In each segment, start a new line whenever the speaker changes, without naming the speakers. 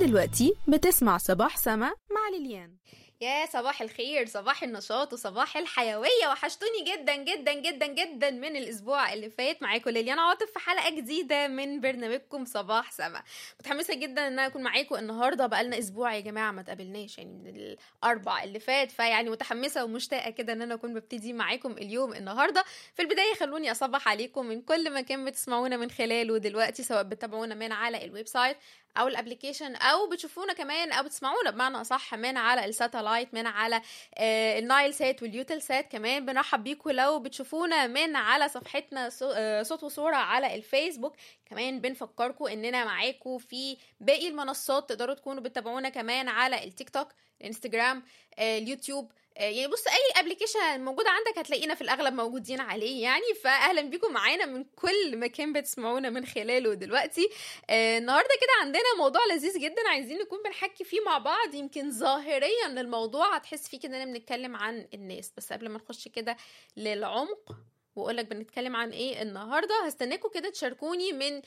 دلوقتي بتسمع صباح سما مع ليليان
يا صباح الخير صباح النشاط وصباح الحيوية وحشتوني جدا جدا جدا جدا من الأسبوع اللي فات معاكم ليليان عاطف في حلقة جديدة من برنامجكم صباح سما متحمسة جدا إن أنا أكون معاكم النهاردة بقالنا أسبوع يا جماعة ما تقابلناش يعني من الأربع اللي فات فيعني متحمسة ومشتاقة كده إن أنا أكون ببتدي معاكم اليوم النهاردة في البداية خلوني أصبح عليكم من كل مكان بتسمعونا من خلاله دلوقتي سواء بتتابعونا من على الويب سايت او الابلكيشن او بتشوفونا كمان او بتسمعونا بمعنى اصح من على الساتلايت من على آه، النايل سات واليوتل سات كمان بنرحب بيكم لو بتشوفونا من على صفحتنا صو- آه، صوت وصوره على الفيسبوك كمان بنفكركم اننا معاكم في باقي المنصات تقدروا تكونوا بتتابعونا كمان على التيك توك الانستجرام آه، اليوتيوب آه، يعني بص اي ابلكيشن موجود عندك هتلاقينا في الاغلب موجودين عليه يعني فاهلا بيكم معانا من كل مكان بتسمعونا من خلاله دلوقتي آه، النهارده كده عندنا موضوع لذيذ جدا عايزين نكون بنحكي فيه مع بعض يمكن ظاهريا للموضوع هتحس فيه كده اننا بنتكلم عن الناس بس قبل ما نخش كده للعمق واقول لك بنتكلم عن ايه النهارده هستناكم كده تشاركوني من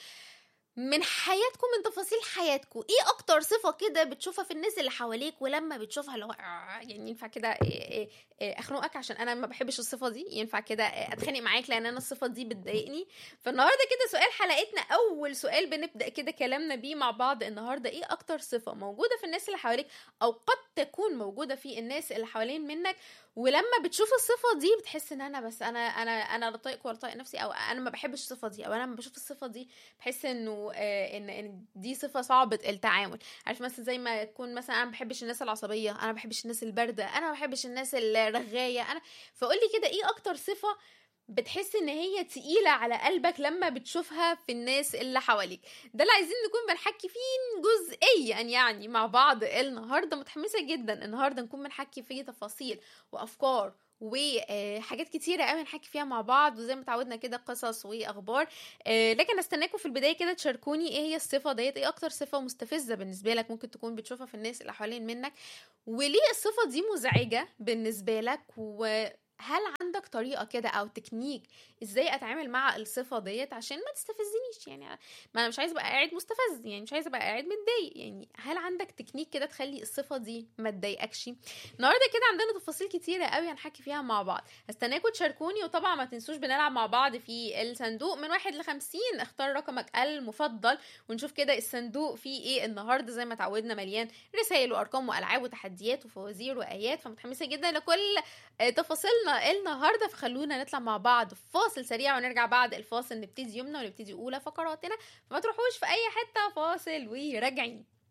من حياتكم من تفاصيل حياتكم ايه اكتر صفه كده بتشوفها في الناس اللي حواليك ولما بتشوفها اللي هو آه، يعني ينفع كده إيه إيه إيه اخنقك عشان انا ما بحبش الصفه دي ينفع كده إيه اتخانق معاك لان انا الصفه دي بتضايقني فالنهارده كده سؤال حلقتنا اول سؤال بنبدا كده كلامنا بيه مع بعض النهارده ايه اكتر صفه موجوده في الناس اللي حواليك او قد تكون موجوده في الناس اللي حوالين منك ولما بتشوف الصفه دي بتحس ان انا بس انا انا انا لا طايق ولا طايق نفسي او انا ما بحبش الصفه دي او انا لما بشوف الصفه دي بحس انه آه، ان ان دي صفه صعبه التعامل عارف مثلا زي ما تكون مثلا انا ما بحبش الناس العصبيه انا ما بحبش الناس البارده انا ما بحبش الناس الرغايه انا فقول لي كده ايه اكتر صفه بتحس ان هي تقيلة على قلبك لما بتشوفها في الناس اللي حواليك ده اللي عايزين نكون بنحكي فيه جزئيا يعني مع بعض النهاردة متحمسة جدا النهاردة نكون بنحكي فيه تفاصيل وافكار وحاجات كتيرة قوي نحكي فيها مع بعض وزي ما اتعودنا كده قصص واخبار آه، لكن استناكم في البداية كده تشاركوني ايه هي الصفة ديت ايه اكتر صفة مستفزة بالنسبة لك ممكن تكون بتشوفها في الناس اللي حوالين منك وليه الصفة دي مزعجة بالنسبة لك وهل عندك طريقة كده أو تكنيك ازاي اتعامل مع الصفة ديت عشان ما تستفزنيش يعني ما انا مش عايزة ابقى قاعد مستفز يعني مش عايزة ابقى قاعد متضايق يعني هل عندك تكنيك كده تخلي الصفة دي ما تضايقكش النهارده كده عندنا تفاصيل كتيرة قوي هنحكي فيها مع بعض هستناكم تشاركوني وطبعا ما تنسوش بنلعب مع بعض في الصندوق من واحد لخمسين اختار رقمك المفضل ونشوف كده الصندوق فيه ايه النهارده زي ما اتعودنا مليان رسائل وارقام والعاب وتحديات وفوازير وايات فمتحمسه جدا لكل آه، تفاصيلنا النهارده فخلونا نطلع مع بعض في فاصل سريع ونرجع بعد الفاصل نبتدي يومنا ونبتدي اولى فقراتنا فما تروحوش في اي حته فاصل وراجعين